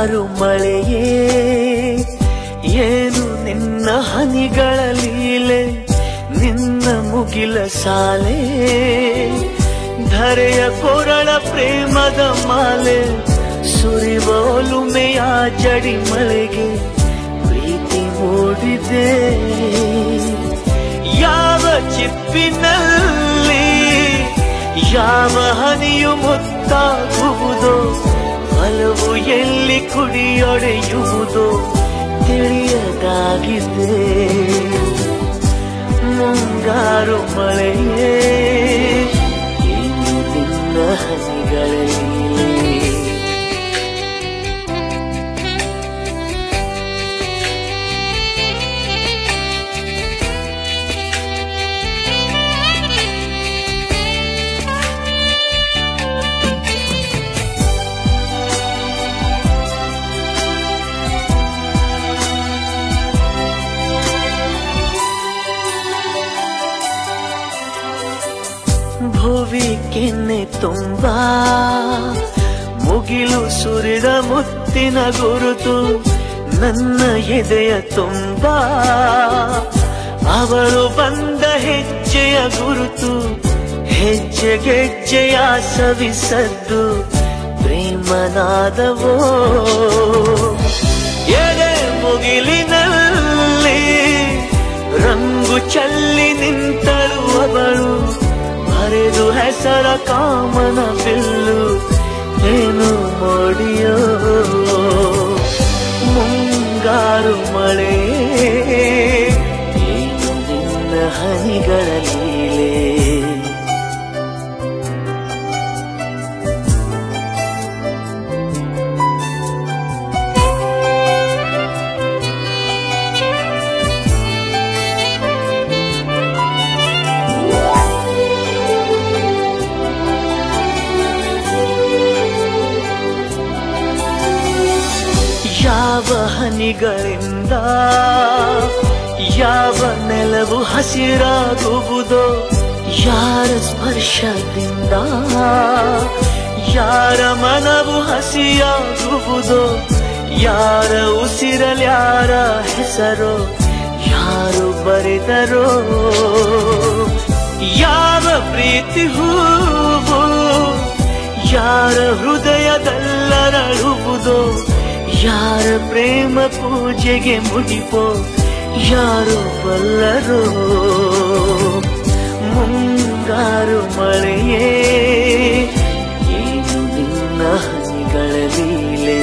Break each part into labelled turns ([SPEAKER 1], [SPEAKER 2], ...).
[SPEAKER 1] ಮುಂಗಾರು ಮಳೆಯೇ ಏನು ನಿನ್ನ ಹನಿಗಳ ಲೀಲೆ ನಿನ್ನ ಮುಗಿಲ ಸಾಲೆ ಧರೆಯ ಕೊರಳ ಪ್ರೇಮದ ಮಾಲೆ ಸುರಿವೋಲುಮೆಯ ಜಡಿ ಮಳೆಗೆ ಪ್ರೀತಿ ಮೂಡಿದೆ ಯಾವ ಚಿಪ್ಪಿನಲ್ಲಿ ಯಾವ ಹನಿಯು ಮುತ್ತಾಗುವುದೋ ಹಲವು ಎಲ್ಲಿ ಕುಡಿಯೊಡೆಯುವುದೋ ತಿಳಿಯದಾಗಿದೆ ಮುಂಗಾರು ಮಳೆಯೇ ಏನು ನಿನ್ನ ಹನಿಗಳಲ್ಲಿ ಭುವಿ ಕೆನ್ನೆ ತುಂಬಾ ಮುಗಿಲು ಸುರಿದ ಮುತ್ತಿನ ಗುರುತು ನನ್ನ ಎದೆಯ ತುಂಬಾ ಅವಳು ಬಂದ ಹೆಜ್ಜೆಯ ಗುರುತು ಹೆಜ್ಜೆ ಗೆಜ್ಜೆಯ ಸವಿಸದ್ದು ಪ್ರೇಮನಾದವೋ ಎಡೆ ಮುಗಿಲಿನಲ್ಲಿ ರಂಗು ಚಲ್ಲಿ ನಿಂತಳು ಅವಳು ಹರಿದು ಹೆಸರ ಕಾಮನ ಬಿಲ್ಲು ಏನು ಮೋಡಿಯೋ ಮುಂಗಾರು ಮಳೆ ಏನು ನಿನ್ನ ಹನಿಗಳ ಲೀಲೆ ಯಾವ ಹನಿಗಳಿಂದ ಯಾವ ನೆಲವು ಹಸಿರಾಗುವುದೋ ಯಾರ ಸ್ಪರ್ಶದಿಂದ ಯಾರ ಮನವು ಹಸಿಯಾಗುವುದೋ ಯಾರ ಉಸಿರಲ್ಯಾರ ಹೆಸರೋ ಯಾರು ಬರೆದರೋ ಯಾವ ಪ್ರೀತಿ ಹೂವು ಯಾರ ಹೃದಯದಲ್ಲರಳುವುದೋ ಯಾರ ಪ್ರೇಮ ಪೂಜೆಗೆ ಮುಡಿಪೋ ಯಾರು ಬಲ್ಲರೋ ಮುಂಗಾರು ಮಳೆಯೇ ಏನು ನಿನ್ನ ಹನಿಗಳ ಲೀಲೆ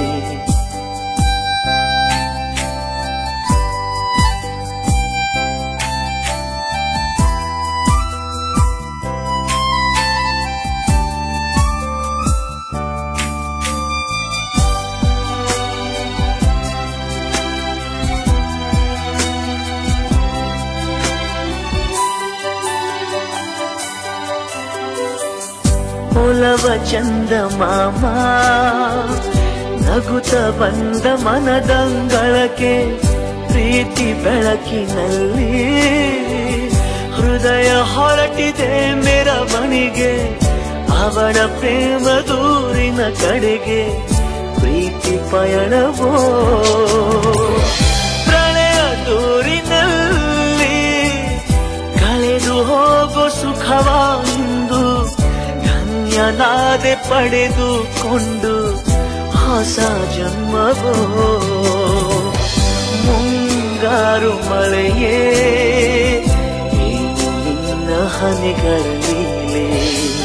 [SPEAKER 1] ಒಲವ ಚಂದ ಮಾಮ ನಗುತ್ತ ಬಂದ ಮನದಂಗಳಕ್ಕೆ ಪ್ರೀತಿ ಬೆಳಕಿನಲ್ಲಿ ಹೃದಯ ಹೊರಟಿದೆ ಮೆರವಣಿಗೆ ಅವಳ ಪ್ರೇಮ ದೂರಿನ ಕಡೆಗೆ ಪ್ರೀತಿ ಪಯಣವೋ ಪ್ರಣಯ ದೂರಿನಲ್ಲಿ ಕಳೆದು ಹೋಗೋ ಸುಖವ ಇಂದು ಧನ್ಯನಾದೆ ಪಡೆದುಕೊಂಡು ಹೊಸ ಜನ್ಮವೋ ಮುಂಗಾರು ಮಳೆಯೇ ಏನು ನಿನ್ನ ಹನಿಗಳ ಲೀಲೆ